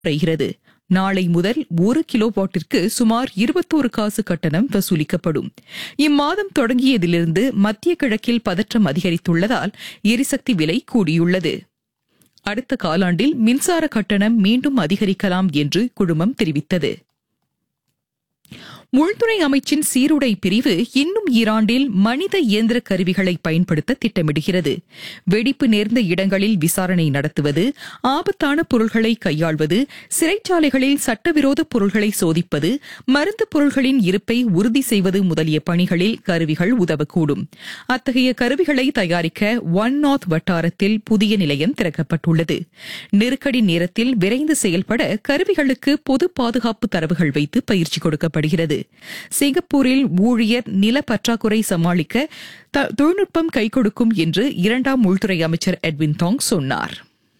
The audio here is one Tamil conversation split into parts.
குறைகிறது நாளை முதல் ஒரு கிலோவாட்டிற்கு சுமார் இருபத்தோரு காசு கட்டணம் வசூலிக்கப்படும் இம்மாதம் தொடங்கியதிலிருந்து மத்திய கிழக்கில் பதற்றம் அதிகரித்துள்ளதால் எரிசக்தி விலை கூடியுள்ளது அடுத்த காலாண்டில் மின்சார கட்டணம் மீண்டும் அதிகரிக்கலாம் என்று குழுமம் தெரிவித்தது உள்துறை அமைச்சின் சீருடை பிரிவு இன்னும் ஈராண்டில் மனித இயந்திர கருவிகளை பயன்படுத்த திட்டமிடுகிறது வெடிப்பு நேர்ந்த இடங்களில் விசாரணை நடத்துவது ஆபத்தான பொருள்களை கையாள்வது சிறைச்சாலைகளில் சட்டவிரோத பொருள்களை சோதிப்பது மருந்து பொருள்களின் இருப்பை உறுதி செய்வது முதலிய பணிகளில் கருவிகள் உதவக்கூடும் அத்தகைய கருவிகளை தயாரிக்க ஒன் நார்த் வட்டாரத்தில் புதிய நிலையம் திறக்கப்பட்டுள்ளது நெருக்கடி நேரத்தில் விரைந்து செயல்பட கருவிகளுக்கு பொது பாதுகாப்பு தரவுகள் வைத்து பயிற்சி கொடுக்கப்படுகிறது சிங்கப்பூரில் ஊழியர் நில பற்றாக்குறை சமாளிக்க த- தொழில்நுட்பம் கை கொடுக்கும் என்று இரண்டாம் உள்துறை அமைச்சர் எட்வின் தாங் சொன்னார்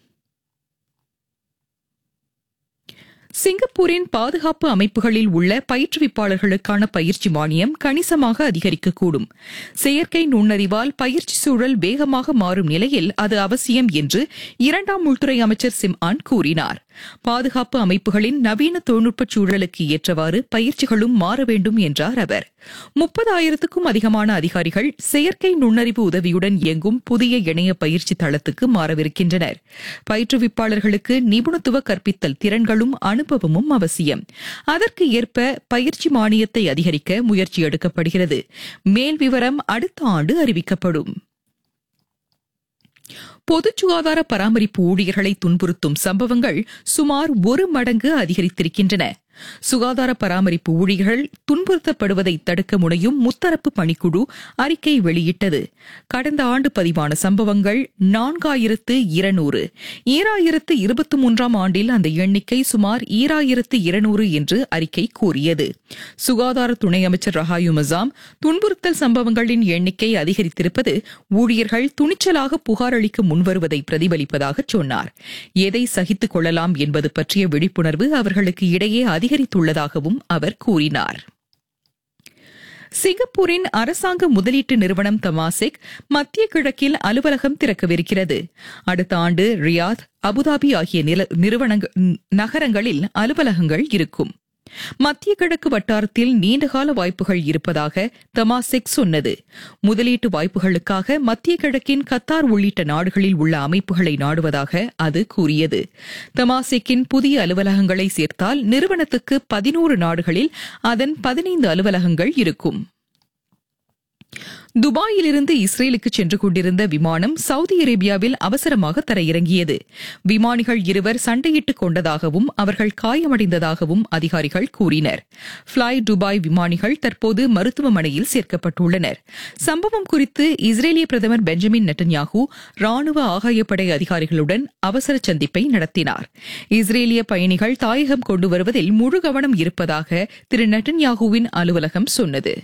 சிங்கப்பூரின் பாதுகாப்பு அமைப்புகளில் உள்ள பயிற்றுவிப்பாளர்களுக்கான பயிற்சி மானியம் கணிசமாக அதிகரிக்கக்கூடும் செயற்கை நுண்ணறிவால் பயிற்சி சூழல் வேகமாக மாறும் நிலையில் அது அவசியம் என்று இரண்டாம் உள்துறை அமைச்சர் சிம் ஆன் கூறினார் பாதுகாப்பு அமைப்புகளின் நவீன தொழில்நுட்ப சூழலுக்கு ஏற்றவாறு பயிற்சிகளும் மாற வேண்டும் என்றார் அவர் முப்பதாயிரத்துக்கும் அதிகமான அதிகாரிகள் செயற்கை நுண்ணறிவு உதவியுடன் இயங்கும் புதிய இணைய பயிற்சி தளத்துக்கு மாறவிருக்கின்றனர் பயிற்றுவிப்பாளர்களுக்கு நிபுணத்துவ கற்பித்தல் திறன்களும் அனுபவமும் அவசியம் அதற்கு ஏற்ப பயிற்சி மானியத்தை அதிகரிக்க முயற்சி எடுக்கப்படுகிறது மேல் விவரம் அடுத்த ஆண்டு அறிவிக்கப்படும் பொது சுகாதார பராமரிப்பு ஊழியர்களை துன்புறுத்தும் சம்பவங்கள் சுமார் ஒரு மடங்கு அதிகரித்திருக்கின்றன சுகாதார பராமரிப்பு ஊழியர்கள் துன்புறுத்தப்படுவதை தடுக்க முனையும் முத்தரப்பு பணிக்குழு அறிக்கை வெளியிட்டது கடந்த ஆண்டு பதிவான சம்பவங்கள் நான்காயிரத்து இருநூறு ஈராயிரத்து இருபத்தி மூன்றாம் ஆண்டில் அந்த எண்ணிக்கை சுமார் ஈராயிரத்து இருநூறு என்று அறிக்கை கூறியது சுகாதார துணை அமைச்சர் ரஹாயு மசாம் துன்புறுத்தல் சம்பவங்களின் எண்ணிக்கை அதிகரித்திருப்பது ஊழியர்கள் துணிச்சலாக புகார் அளிக்க முன்வருவதை பிரதிபலிப்பதாக சொன்னார் எதை சகித்துக் கொள்ளலாம் என்பது பற்றிய விழிப்புணர்வு அவர்களுக்கு இடையே அதிகரித்துள்ளதாகவும் அவர் கூறினார் சிங்கப்பூரின் அரசாங்க முதலீட்டு நிறுவனம் தமாசிக் மத்திய கிழக்கில் அலுவலகம் திறக்கவிருக்கிறது அடுத்த ஆண்டு ரியாத் அபுதாபி ஆகிய நில- நிறுவனங்க- நகரங்களில் அலுவலகங்கள் இருக்கும் மத்திய கிழக்கு வட்டாரத்தில் நீண்டகால வாய்ப்புகள் இருப்பதாக தமாசிக் சொன்னது முதலீட்டு வாய்ப்புகளுக்காக மத்திய கிழக்கின் கத்தார் உள்ளிட்ட நாடுகளில் உள்ள அமைப்புகளை நாடுவதாக அது கூறியது தமாசிக்கின் புதிய அலுவலகங்களை சேர்த்தால் நிறுவனத்துக்கு பதினோரு நாடுகளில் அதன் பதினைந்து அலுவலகங்கள் இருக்கும் துபாயிலிருந்து இஸ்ரேலுக்கு சென்று கொண்டிருந்த விமானம் சவுதி அரேபியாவில் அவசரமாக தரையிறங்கியது விமானிகள் இருவர் சண்டையிட்டுக் கொண்டதாகவும் அவர்கள் காயமடைந்ததாகவும் அதிகாரிகள் கூறினர் ஃபிளை துபாய் விமானிகள் தற்போது மருத்துவமனையில் சேர்க்கப்பட்டுள்ளனர் சம்பவம் குறித்து இஸ்ரேலிய பிரதமர் பெஞ்சமின் நெட்டன்யாகு ராணுவ ஆகாயப்படை அதிகாரிகளுடன் அவசர சந்திப்பை நடத்தினார் இஸ்ரேலிய பயணிகள் தாயகம் கொண்டு வருவதில் முழு கவனம் இருப்பதாக திரு நெட்டன்யாகுவின் அலுவலகம் சொன்னது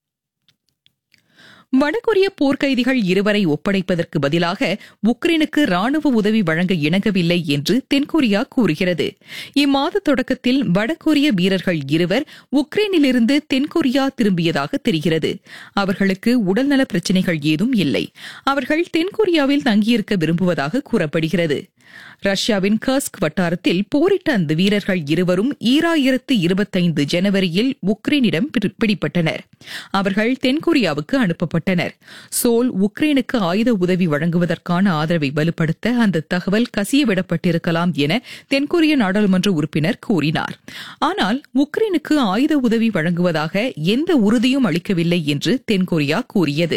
வடகொரிய போர்க்கைதிகள் இருவரை ஒப்படைப்பதற்கு பதிலாக உக்ரைனுக்கு ராணுவ உதவி வழங்க இணங்கவில்லை என்று தென்கொரியா கூறுகிறது இம்மாத தொடக்கத்தில் வடகொரிய வீரர்கள் இருவர் உக்ரைனிலிருந்து தென்கொரியா திரும்பியதாக தெரிகிறது அவர்களுக்கு உடல்நல பிரச்சினைகள் ஏதும் இல்லை அவர்கள் தென்கொரியாவில் தங்கியிருக்க விரும்புவதாக கூறப்படுகிறது ரஷ்யாவின் கர்ஸ்க் வட்டாரத்தில் போரிட்ட அந்த வீரர்கள் இருவரும் ஈராயிரத்து இருபத்தைந்து ஜனவரியில் உக்ரைனிடம் பிடி- பிடிபட்டனர் அவர்கள் தென்கொரியாவுக்கு அனுப்பப்பட்டனர் சோல் உக்ரைனுக்கு ஆயுத உதவி வழங்குவதற்கான ஆதரவை வலுப்படுத்த அந்த தகவல் கசியவிடப்பட்டிருக்கலாம் என தென்கொரிய நாடாளுமன்ற உறுப்பினர் கூறினார் ஆனால் உக்ரைனுக்கு ஆயுத உதவி வழங்குவதாக எந்த உறுதியும் அளிக்கவில்லை என்று தென்கொரியா கூறியது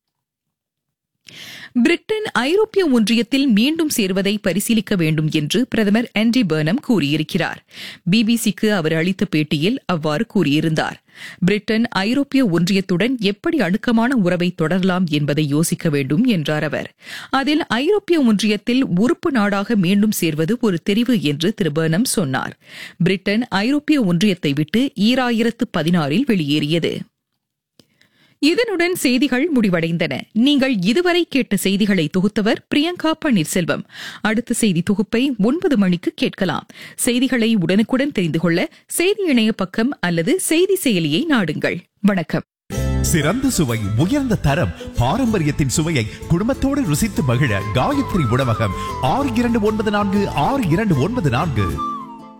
பிரிட்டன் ஐரோப்பிய ஒன்றியத்தில் மீண்டும் சேர்வதை பரிசீலிக்க வேண்டும் என்று பிரதமர் ஆண்டி பர்னம் கூறியிருக்கிறார் பிபிசிக்கு அவர் அளித்த பேட்டியில் அவ்வாறு கூறியிருந்தார் பிரிட்டன் ஐரோப்பிய ஒன்றியத்துடன் எப்படி அணுக்கமான உறவை தொடரலாம் என்பதை யோசிக்க வேண்டும் என்றார் அவர் அதில் ஐரோப்பிய ஒன்றியத்தில் உறுப்பு நாடாக மீண்டும் சேர்வது ஒரு தெரிவு என்று திரு பர்னம் சொன்னார் பிரிட்டன் ஐரோப்பிய ஒன்றியத்தை விட்டு ஈராயிரத்து பதினாறில் வெளியேறியது இதனுடன் செய்திகள் முடிவடைந்தன நீங்கள் இதுவரை கேட்ட செய்திகளை தொகுத்தவர் பிரியங்கா பன்னீர்செல்வம் அடுத்த செய்தி தொகுப்பை ஒன்பது மணிக்கு கேட்கலாம் செய்திகளை உடனுக்குடன் தெரிந்து கொள்ள செய்தி இணைய பக்கம் அல்லது செய்தி செயலியை நாடுங்கள் வணக்கம் சிறந்த சுவை உயர்ந்த தரம் பாரம்பரியத்தின் சுவையை குடும்பத்தோடு ருசித்து மகிழ காயத்ரி உணவகம் ஆறு இரண்டு ஒன்பது நான்கு ஆறு இரண்டு ஒன்பது நான்கு